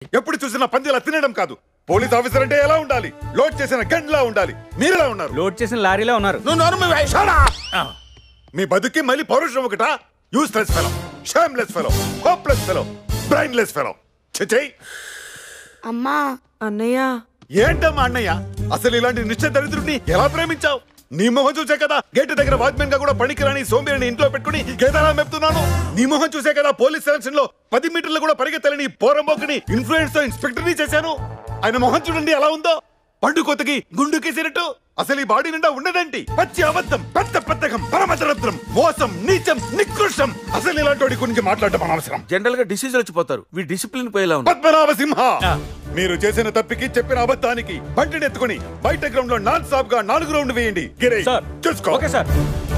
ఎప్పుడు చూసినా పందిలా తినడం కాదు పోలీస్ ఆఫీసర్ అంటే ఎలా ఉండాలి లోడ్ చేసిన గండ్లా ఉండాలి మీరెలా ఉన్నారు లోడ్ చేసిన లారీలో ఉన్నారు నువ్వు నోరు Shut up! మీ బతుకి మళ్ళీ పౌరుషం ఒకటా useless fellow shameless fellow hopeless fellow brainless fellow చిచై అమ్మా అన్నయ్య ఏంటమ్మా అన్నయ్య అసలు ఇలాంటి నిశ్చయ దరిద్రుడిని ఎలా ప్రేమించావు నీ మొహం చూసే కదా గేట్ దగ్గర వాచ్మెన్ గా కూడా పనికిరాని సోంబేరిని ఇంట్లో పెట్టుకుని కేదారా మెప్తున్నాను నీ మొహం చూసే కదా పోలీస్ సెలక్షన్ లో పది మీటర్లు కూడా పరిగెత్తలేని పోరంబోకుని ఇన్ఫ్లుయెన్స్ తో ఇన్స్పెక్టర్ ని చేశాను ఆయన మొహం చూడండి ఎలా ఉందో పండు కొత్తకి గుండు కేసినట్టు అసలు ఈ బాడీ నిండా ఉండదండి పచ్చి అబద్ధం పెద్ద పెద్దకం పరమదరద్రం మోసం నీచం నికృష్టం అసలు ఇలాంటి వాడి గురించి మాట్లాడటం అనవసరం జనరల్ గా డిసీజ్ వచ్చిపోతారు వీ డిసిప్లిన్ పోయేలా ఉంది పద్మనాభ సింహ మీరు చేసిన తప్పికి చెప్పిన అబద్ధానికి బంటిని ఎత్తుకుని బయట గ్రౌండ్ లో నాన్ స్టాప్ గా నాలుగు రౌండ్ వేయండి గిరే సార్ చూసుకో ఓకే సార్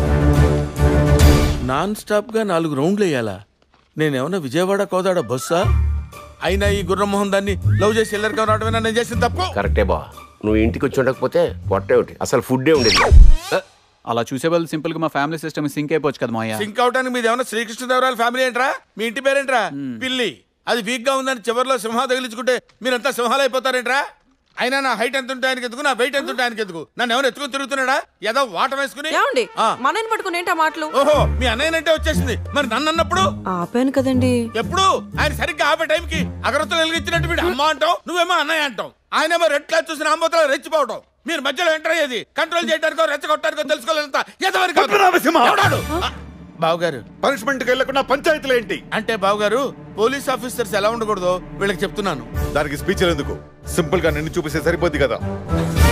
నాన్ స్టాప్ గా నాలుగు రౌండ్లు వేయాలా నేనేమన్నా విజయవాడ కోదాడ బస్సా అయినా ఈ గుర్రమోహన్ దాన్ని లవ్ చేసి ఎల్లరికం రావడమేనా నేను చేసిన తప్పు కరెక్టే బా నువ్వు ఇంటికి వచ్చి ఉండకపోతే పొట్టే ఒకటి అసలు ఫుడ్డే ఉండేది అలా చూసే వాళ్ళు సింపుల్ గా మా ఫ్యామిలీ సిస్టమ్ సింక్ అయిపోవచ్చు కదా మాయా సింక్ అవడానికి మీది ఏమన్నా శ్రీకృష్ణదేవరాయల ఫ్యామిలీ ఏంట్రా మీ ఇంటి పేరేంట్రా పిల్లి అది వీక్ గా ఉందని చివరిలో సింహ తగిలించుకుంటే మీరంతా సింహాలు అయిపోతారేంట్రా అయినా నా హైట్ ఎంత ఉంటే ఆయనకి ఎందుకు నా వెయిట్ ఎంత ఉంటే ఆయనకి ఎందుకు నన్ను ఎవరు ఎత్తుకుని తిరుగుతున్నాడా ఏదో వాట వేసుకుని ఏమండి ఆ. మనని పట్టుకుని ఏంటా మాటలు ఓహో మీ అన్నయ్యనంటే వచ్చేసింది మరి నన్ను అన్నప్పుడు ఆపాను కదండి ఎప్పుడు ఆయన సరిగ్గా ఆపే టైంకి అగరత్తులు వెలిగించినట్టు వీడు అమ్మ అంటావు నువ్వేమో అన్నయ్య అంటావు ఆయన ఏమో రెడ్ క్లాస్ చూసిన ఆంబోతలో రెచ్చిపోవడం మీరు మధ్యలో ఎంటర్ అయ్యేది కంట్రోల్ చేయడానికో రెచ్చగొట్టడానికో తెలుసుకోలేనంత ఎంతవరకు పద్మనాభ సింహ బావగారు పనిష్మెంట్ కి వెళ్ళకుండా పంచాయతీలు ఏంటి అంటే బావగారు పోలీస్ ఆఫీసర్స్ ఎలా ఉండకూడదో వీళ్ళకి చెప్తున్నాను దానికి స్పీచ్ ఎందుకు సింపుల్ గా నిన్ను చూపిస్తే సరిపోద్ది కదా